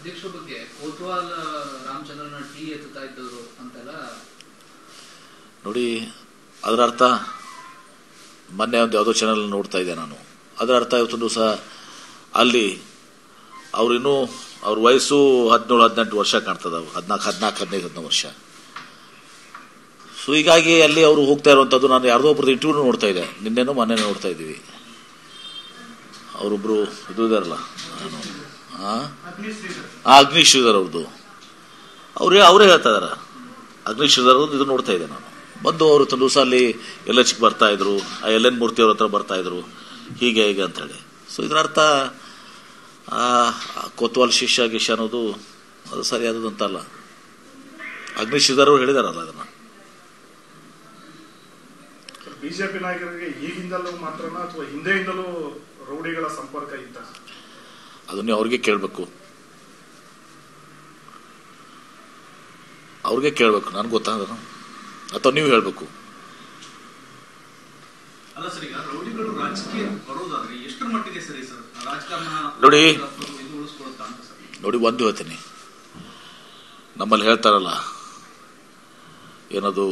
ಅಧ್ಯಕ್ಷರ ಬಗ್ಗೆ ಕೋತ್ವಾಲ್ ರಾಮಚಂದ್ರನ ಟೀ ಎತ್ತುತ್ತಾ ಇದ್ದವರು ಅಂತೆಲ್ಲ ನೋಡಿ ಅದರ ಅರ್ಥ ಮೊನ್ನೆ ಒಂದು ಯಾವುದೋ ಚಾನಲ್ ನೋಡ್ತಾ ಇದ್ದೆ ನಾನು ಅದರ ಅರ್ಥ ಇವತ್ತೊಂದು ದಿವಸ ಅಲ್ಲಿ ಅವ್ರಿನ್ನೂ ಅವ್ರ ವಯಸ್ಸು ಹದಿನೇಳು ಹದಿನೆಂಟು ವರ್ಷ ಕಾಣ್ತದ ಹದಿನಾಲ್ಕು ಹದಿನಾಲ್ಕು ಹದಿನೈದು ಹದಿನೈದು ವರ್ಷ ಸೊ ಹೀಗಾಗಿ ಅಲ್ಲಿ ಅವರು ಹೋಗ್ತಾ ಇರುವಂಥದ್ದು ನಾನು ಯಾರ್ದೋ ಒಬ್ರದ್ದು ಇಂಟರ್ವ್ಯೂ ನೋಡ್ತಾ ಇದ್ದೆ ನಿನ್ನೆನೂ ಮೊನ್ನೆ ನೋಡ್ತಾ ಇದ್ದೀವಿ ಅವರೊಬ್ರು ಇದು ಇದಾರಲ್ಲ ನಾನು ಆ ಆ, ಅಗ್ನಿ ಶ್ರೀಧರ್ ಅವ್ರದ್ದು ಅವ್ರೇ ಅವರೇ ಹೇಳ್ತಾ ಇದಾರೆ ಅಗ್ನಿ ಶ್ರೀಧರ್ ಅವ್ರದ್ದು ಇದು ನೋಡ್ತಾ ಇದ್ದೆ ನಾನು ಬಂದು ಅವರು ಒಂದು ದಿವಸ ಅಲ್ಲಿ ಎಲ್ ಎಚ್ ಬರ್ತಾ ಇದ್ರು ಆ ಎಲ್ ಎನ್ ಮೂರ್ತಿ ಅವ್ರ ಹತ್ರ ಬರ್ತಾ ಇದ್ರು ಹೀಗೆ ಹೀಗೆ ಅಂತ ಹೇಳಿ ಸೊ ಇದರ ಅರ್ಥ ಆ, ಆ ಕೊತ್ವಾಲ್ ಶಿಷ್ಯ ಗಿಷ್ಯ ಅನ್ನೋದು ಅದು ಸರಿಯಾದದಂತಲ್ಲ ಅಗ್ನಿ ಶ್ರೀಧರ್ ಅವರು ಹೇಳಿದಾರಲ್ಲ ಅದನ್ನ ಬಿಜೆಪಿ ನಾಯಕರಿಗೆ ಈಗಿಂದಲೂ ಮಾತ್ರನಾ ಅಥವಾ ಹಿಂದೆಯಿಂದಲೂ ರೌಡಿಗಳ ಸಂಪರ್ಕ ಇತ್ತ ಅದನ್ನೇ ಅವ್ರಿಗೆ ಕೇಳಬೇಕು ಅವ್ರಿಗೆ ಕೇಳಬೇಕು ನನ್ಗೆ ಗೊತ್ತಾಗ ಅಥವಾ ನೀವು ಹೇಳಬೇಕು ಅಲ್ಲ ಸರ್ ಈಗ ರೌಡಿಗಳು ರಾಜಕೀಯ ಬರೋದಾದ್ರೆ ಎಷ್ಟರ ಮಟ್ಟಿಗೆ ಸರಿ ಸರ್ ರಾಜಕಾರಣ ನೋಡಿ. ಇದು ಉಳಿಸ್ಕೊಳುತ್ತಾ ಅಂತ ಸರ್ ನೋಡಿ ಒಂದು ಹೇಳ್ತೀನಿ ನಮ್ಮಲ್ಲಿ ಹೇಳ್ತಾರಲ್ಲ ಏನದು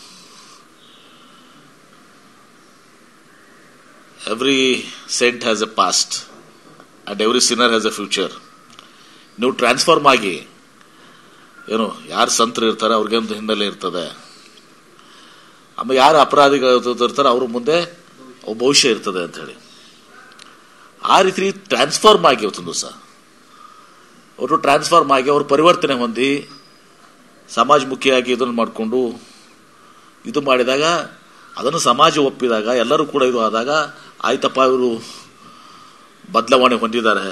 every saint has a past and every sinner has a future ನೀವು ಟ್ರಾನ್ಸ್ಫಾರ್ಮ್ ಆಗಿ ಏನು ಯಾರು ಸಂತರು ಇರ್ತಾರೆ ಅವ್ರಿಗೆ ಒಂದು ಹಿನ್ನೆಲೆ ಇರ್ತದೆ ಆಮೇಲೆ ಯಾರು ಅಪರಾಧಿಗಳು ಇರ್ತಾರೆ ಅವ್ರ ಮುಂದೆ ಅವ್ ಭವಿಷ್ಯ ಇರ್ತದೆ ಅಂತ ಹೇಳಿ ಆ ರೀತಿ ಟ್ರಾನ್ಸ್ಫಾರ್ಮ್ ಆಗಿ ಇವತ್ತೊಂದು ದಿವಸ ಅವರು ಟ್ರಾನ್ಸ್ಫಾರ್ಮ್ ಆಗಿ ಅವರು ಪರಿವರ್ತನೆ ಹೊಂದಿ ಸಮಾಜಮುಖಿಯಾಗಿ ಇದನ್ನು ಮಾಡಿಕೊಂಡು ಇದು ಮಾಡಿದಾಗ ಅದನ್ನು ಸಮಾಜ ಒಪ್ಪಿದಾಗ ಎಲ್ಲರೂ ಕೂಡ ಇದು ಆದಾಗ ಆಯ್ತಪ್ಪ ಇವರು ಬದಲಾವಣೆ ಹೊಂದಿದ್ದಾರೆ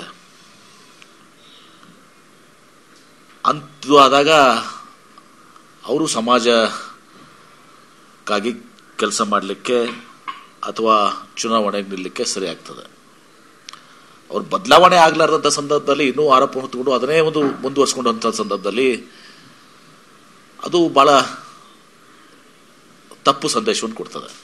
ಅಂತ ಆದಾಗ ಅವರು ಸಮಾಜಕ್ಕಾಗಿ ಕೆಲಸ ಮಾಡಲಿಕ್ಕೆ ಅಥವಾ ಚುನಾವಣೆಗೆ ನಿಲ್ಲಕ್ಕೆ ಸರಿ ಆಗ್ತದೆ ಅವ್ರು ಬದಲಾವಣೆ ಆಗ್ಲಾರ್ದಂಥ ಸಂದರ್ಭದಲ್ಲಿ ಇನ್ನೂ ಆರೋಪ ಹೊತ್ತುಕೊಂಡು ಅದನ್ನೇ ಒಂದು ಮುಂದುವರ್ಸ್ಕೊಂಡಂಥ ಸಂದರ್ಭದಲ್ಲಿ ಅದು ಬಹಳ ತಪ್ಪು ಸಂದೇಶವನ್ನು ಕೊಡ್ತದೆ